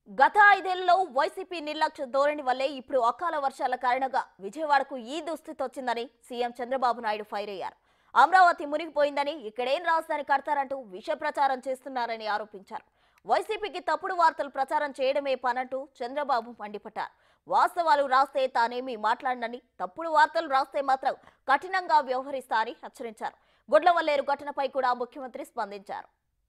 గత ఐదేళ్లలో వైసీపీ నిర్లక్ష్య ధోరణి వల్లే ఇప్పుడు అకాల వర్షాల కారణంగా విజయవాడకు ఈ దుస్థితి వచ్చిందని సీఎం చంద్రబాబు నాయుడు ఫైర్ అయ్యారు అమరావతి మునిగిపోయిందని ఇక్కడేం రాజధాని కడతారంటూ విష ప్రచారం చేస్తున్నారని ఆరోపించారు వైసీపీకి తప్పుడు వార్తలు ప్రచారం చేయడమే పనంటూ చంద్రబాబు మండిపడ్డారు వాస్తవాలు రాస్తే తానేమీ మాట్లాడనని తప్పుడు వార్తలు రాస్తే మాత్రం కఠినంగా వ్యవహరిస్తారని హెచ్చరించారు గుడ్లవల్లేరు ఘటనపై కూడా ముఖ్యమంత్రి స్పందించారు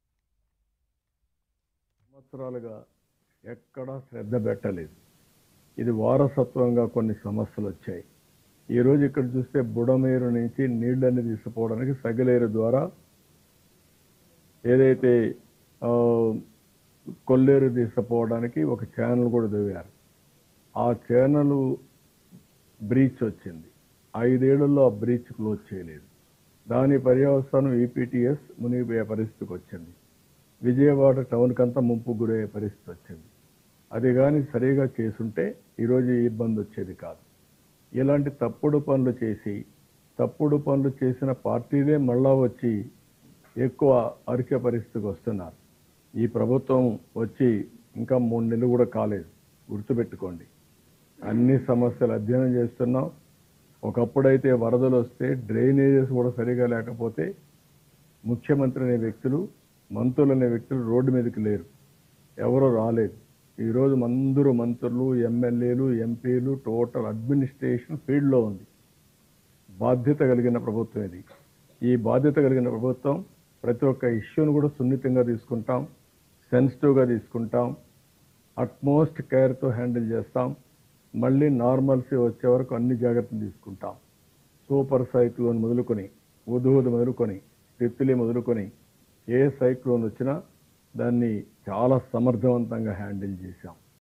సంవత్సరాలుగా ఎక్కడా శ్రద్ధ పెట్టలేదు ఇది వారసత్వంగా కొన్ని సమస్యలు వచ్చాయి ఈరోజు ఇక్కడ చూస్తే బుడమేరు నుంచి నీళ్ళని తీసుకుపోవడానికి సగలేరు ద్వారా ఏదైతే ఆ, కొల్లేరు తీసుకుపోవడానికి ఒక ఛానల్ కూడా దిగారు ఆ ఛానల్ బ్రీచ్ వచ్చింది ఐదేళ్లలో ఆ బ్రీచ్ క్లోజ్ చేయలేదు దాని పర్యవసానం ఈపీటీఎస్ మునిగిపోయే పరిస్థితికి వచ్చింది విజయవాడ టౌన్కి అంతా ముంపు గురయ్యే పరిస్థితి వచ్చింది అది కానీ సరిగా చేసుంటే ఈరోజు ఈ ఇబ్బంది వచ్చేది కాదు ఇలాంటి తప్పుడు పనులు చేసి తప్పుడు పనులు చేసిన పార్టీలే మళ్ళా వచ్చి ఎక్కువ అరికే పరిస్థితికి వస్తున్నారు ఈ ప్రభుత్వం వచ్చి ఇంకా మూడు నెలలు కూడా కాలేదు గుర్తుపెట్టుకోండి అన్ని సమస్యలు అధ్యయనం చేస్తున్నాం ఒకప్పుడైతే వరదలు వస్తే డ్రైనేజెస్ కూడా సరిగా లేకపోతే ముఖ్యమంత్రి అనే వ్యక్తులు మంత్రులు అనే వ్యక్తులు రోడ్డు మీదకి లేరు ఎవరు రాలేదు ఈరోజు అందరూ మంత్రులు ఎమ్మెల్యేలు ఎంపీలు టోటల్ అడ్మినిస్ట్రేషన్ ఫీల్డ్లో ఉంది బాధ్యత కలిగిన ప్రభుత్వం ఇది ఈ బాధ్యత కలిగిన ప్రభుత్వం ప్రతి ఒక్క ఇష్యూను కూడా సున్నితంగా తీసుకుంటాం సెన్సిటివ్గా తీసుకుంటాం అట్మోస్ట్ కేర్తో హ్యాండిల్ చేస్తాం మళ్ళీ నార్మల్సీ వచ్చే వరకు అన్ని జాగ్రత్తలు తీసుకుంటాం సూపర్ సైక్లోన్ మొదలుకొని ఉదుహుదు మొదలుకొని తిత్లీ మొదలుకొని ఏ సైక్లోన్ వచ్చినా దాన్ని చాలా సమర్థవంతంగా హ్యాండిల్ చేశాం